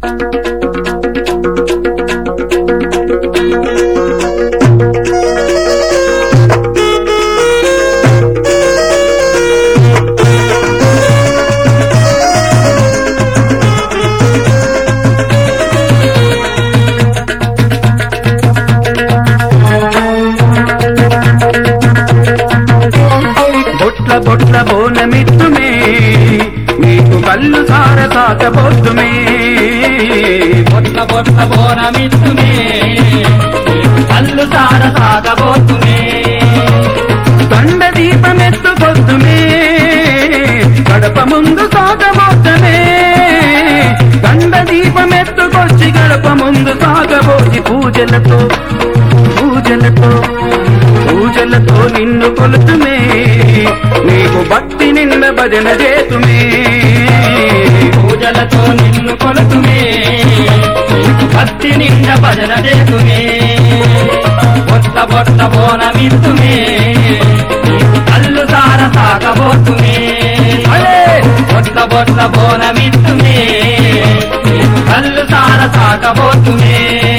బొట్ల బొట్ల బోనమిత్తుమే నీకు కళ్ళు సార సాగబోతుమే బొట్ల బొట్ల బోనమిత్తుమే కళ్ళు సార సాగబోతుమే కండ దీపమెత్తుకొద్దుమే గడప ముందు సాగబోతమే కండ దీపమెత్తుకొచ్చి గడప ముందు సాగబోచి పూజలతో పూజలతో పూజలతో నిన్ను కొలుతుమే నీకు భక్తి నింద భజన చేతుమే పూజలతో నిన్ను కొలుతుమే భక్తి నిండ భజన చేతుమే బొట్ల బొట్ల బోనమిత్తుమే కళ్ళు సార సాగబోతుమే అలే! బొట్ల బొట్ల బోనమిత్తుమే కళ్ళు సార సాగబోతుమే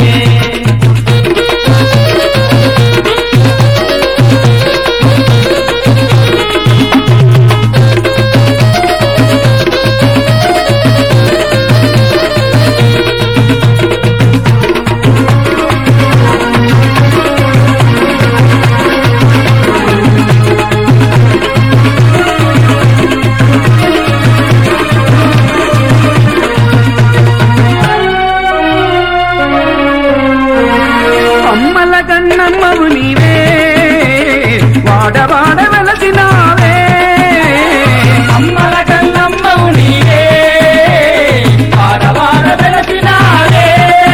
అమ్మల కన్నమ్మవు నీవే వాడవాడ వెలసినావే అమ్మల కన్నమ్మవు నీవే వాడవాడ వెలసినావే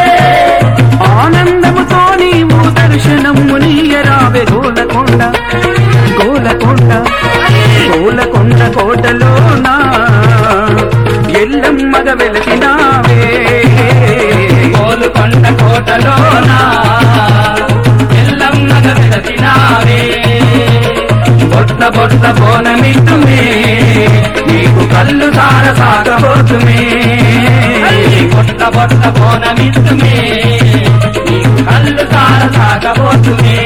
ఆనందముతో నీవు దర్శనము నీయరావే గోలకొండ గోలకొండ గోలకొండ కోటలోనా ఎల్లమ్మగ వెలసినావే కోలుకొండ కోటలోన ఎల్లమ్మగ వెలసినావే బొట్ల బొట్ల బోనమిత్తుమే నీకు కళ్ళు సార సాగబోతుమే బొట్ల బొట్ల బోనమిత్తుమే నీకు కళ్ళు సార సాగబోతుమే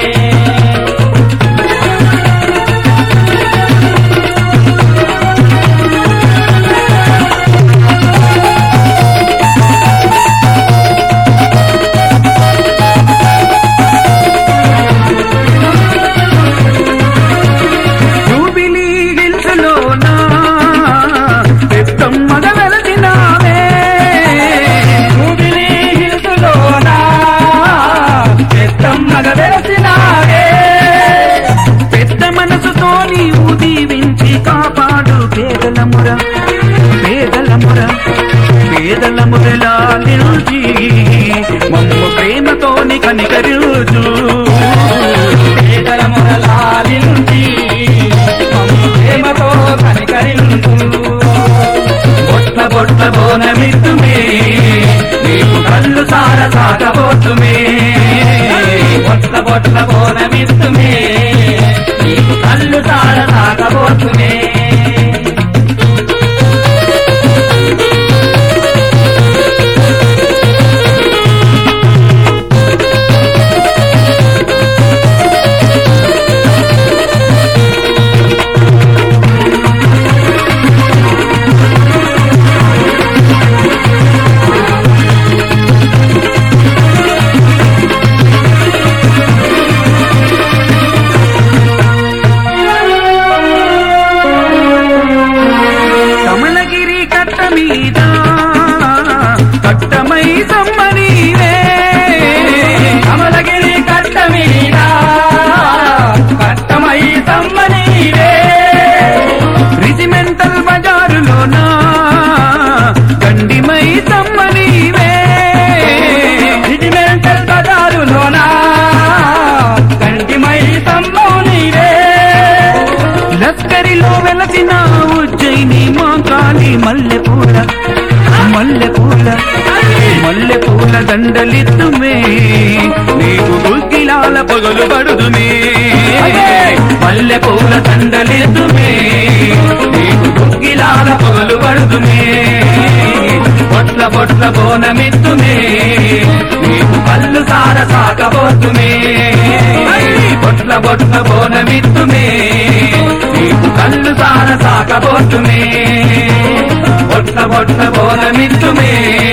జూబిలీ హిల్స్లోనా పెద్దమ్మగ వెలసినావే జూబిలీ హిల్స్లోన పెద్దమ్మగ వెలసినావే పెద్ద మనసుతో నీవు దీవించి కాపాడు పేదల ముర పేదల ముర పేదల మురలా నిలిచి మమ్ము ప్రేమతోని కనికరుచు పేదల మొదలాలించి మమ్ము ప్రేమతో కనికరించు బొట్ల బొట్ల బోనమిత్తుమే నీకు కళ్ళు సార సాగబోతుమే బొట్ల బొట్ల బోనమిత్తుమే నీకు కళ్ళు సార సాగబోతుమే కమలగిరి కట్ట మీద కట్టమై సమ్మనీవే కమలగిరి కట్ట మీద కట్టమై తమ్మనీవే రిజిమెంటల్ బజారులోనా గండిమై సమ్మనీవే రిజిమెంటల్ బజారులోన కంటిమై తమ్మవు నీవే లస్కరిలో వెలసిన ఉజ్జయిని మా కాళీ మల్లెపూల మల్లెపూల మల్లెపూల దండలిద్దుమే నీకు గుగ్గిలాల పగలు పడుదుమే మల్లెపూల దండలిద్దుమే నీకు గుగ్గిలాల పగలు పడుదుమే పొట్ల బొట్ల బొట్ల బోనమిత్తుమే నీకు కళ్ళు సార సాకబోతుమే బొట్ల బొట్ల బోనమిత్తుమే నీకు కళ్ళు సార సాకబోతుమే బొట్ల బొట్ల బోనమిత్తుమే